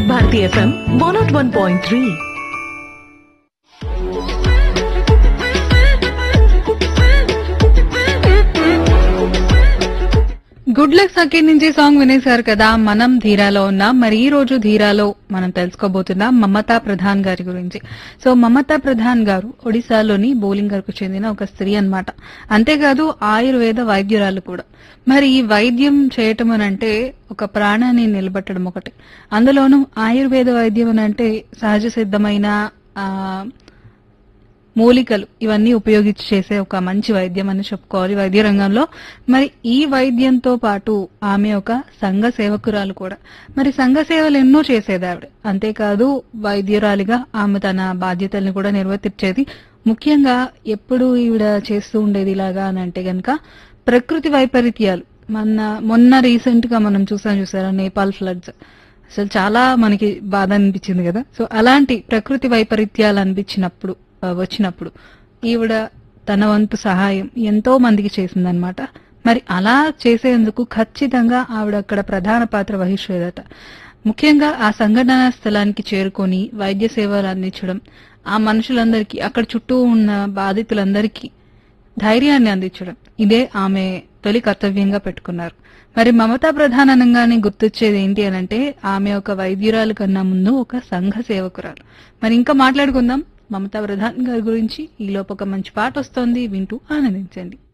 వివిధ Bharati FM one nought one point three good luck Sakhi నుంచి song వినేశారు కదా మనం ధీరాలో ఉన్నాం మరి ఈ రోజు ధీరాలో మనం తెలుసుకోబోతున్నాం మమతా ప్రధాన్ గారి గురించి సో మమతా ప్రధాన్ గారు ఒడిశాలోని బౌలింగర్ కు చెందిన ఒక స్త్రీ అన్నమాట అంతేకాదు ఆయుర్వేద వైద్యురాలు కూడా మరి ఈ వైద్యం చేయటం అని అంటే ఒక ప్రాణాన్ని నిలబెట్టడం ఒకటి అందులోనూ ఆయుర్వేద వైద్యం అని అంటే సహజ సిద్ధమైన ఆ మూలికలు ఇవన్నీ ఉపయోగించి చేసే ఒక మంచి వైద్యం అని చెప్పుకోవాలి వైద్య రంగంలో మరి ఈ వైద్యంతో పాటు ఆమె ఒక సంఘ సేవకురాలు కూడా మరి సంఘ సేవలు ఎన్నో చేసేది ఆవిడ అంతేకాదు వైద్యురాలిగా ఆమె తన బాధ్యతల్ని కూడా నిర్వర్తించేది ముఖ్యంగా ఎప్పుడు ఈవిడ చేస్తూ ఉండేది ఇలాగా అని అంటే గనక ప్రకృతి వైపరీత్యాలు మొన్న మొన్న రీసెంట్ గా మనం చూసాం చూసారా నేపాల్ ఫ్లడ్స్ అసలు చాలా మనకి బాధ అనిపించింది కదా సో అలాంటి ప్రకృతి వైపరీత్యాలు అనిపించినప్పుడు ఆ, వచ్చినప్పుడు ఈవిడ తన వంతు సహాయం ఎంతో మందికి చేసిందనమాట మరి అలా చేసేందుకు ఖచ్చితంగా ఆవిడ అక్కడ ప్రధాన పాత్ర వహించేదట ముఖ్యంగా ఆ సంఘటన స్థలానికి చేరుకొని వైద్య సేవలు అందించడం ఆ మనుషులందరికీ అక్కడ చుట్టూ ఉన్న బాధితులందరికీ ధైర్యాన్ని అందించడం ఇదే ఆమె తొలి కర్తవ్యంగా పెట్టుకున్నారు మరి మమతా ప్రధానంగానే గుర్తొచ్చేది ఏంటి అని అంటే ఆమె ఒక వైద్యురాలు కన్నా ముందు ఒక సంఘ సేవకురాలు మరి ఇంకా మాట్లాడుకుందాం మమతా ప్రధాన్ గారి గురించి ఈ లోపు ఒక మంచి పాట వస్తోంది వింటూ ఆనందించండి